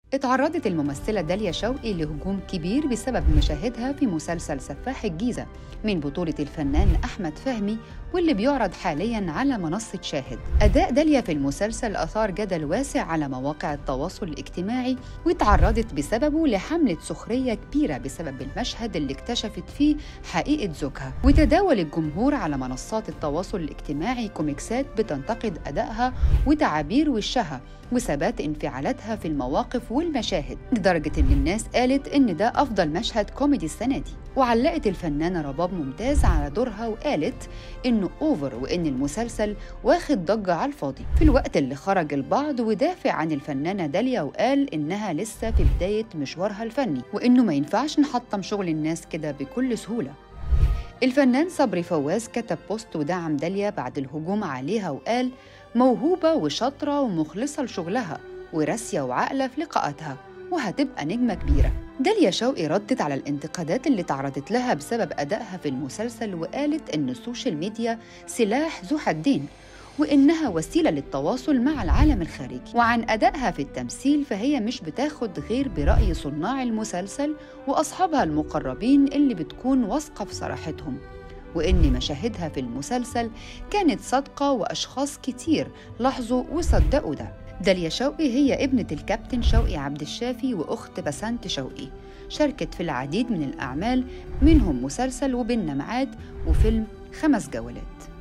اتعرضت الممثلة داليا شوقي لهجوم كبير بسبب مشاهدها في مسلسل سفاح الجيزة من بطولة الفنان أحمد فهمي واللي بيعرض حاليا على منصة شاهد أداء داليا في المسلسل أثار جدل واسع على مواقع التواصل الاجتماعي وتعرضت بسببه لحملة سخرية كبيرة بسبب المشهد اللي اكتشفت فيه حقيقة زوجها وتداول الجمهور على منصات التواصل الاجتماعي كوميكسات بتنتقد أدائها وتعابير وشها وثبات انفعالاتها في المواقف والمشاهد لدرجة إن الناس قالت إن ده أفضل مشهد كوميدي السنة دي وعلقت الفنانة رباب ممتاز على دورها وقالت إنه أوفر وإن المسلسل واخد ضجة على الفاضي في الوقت اللي خرج البعض ودافع عن الفنانة داليا وقال إنها لسه في بداية مشوارها الفني وإنه ما ينفعش نحطم شغل الناس كده بكل سهولة الفنان صبري فواز كتب بوست ودعم داليا بعد الهجوم عليها وقال موهوبة وشاطرة ومخلصة لشغلها وراسية وعاقلة في لقاءاتها وهتبقى نجمة كبيرة داليا شوقي ردت على الانتقادات اللي تعرضت لها بسبب أدائها في المسلسل وقالت إن السوشيال ميديا سلاح ذو حدين وإنها وسيلة للتواصل مع العالم الخارجي وعن أدائها في التمثيل فهي مش بتاخد غير برأي صناع المسلسل وأصحابها المقربين اللي بتكون واثقة في صراحتهم وإن مشاهدها في المسلسل كانت صادقة وأشخاص كتير لاحظوا وصدقوا ده داليا شوقي هي ابنة الكابتن شوقي عبد الشافي وأخت بسنت شوقي شاركت في العديد من الأعمال منهم مسلسل وبيننا معاد وفيلم خمس جولات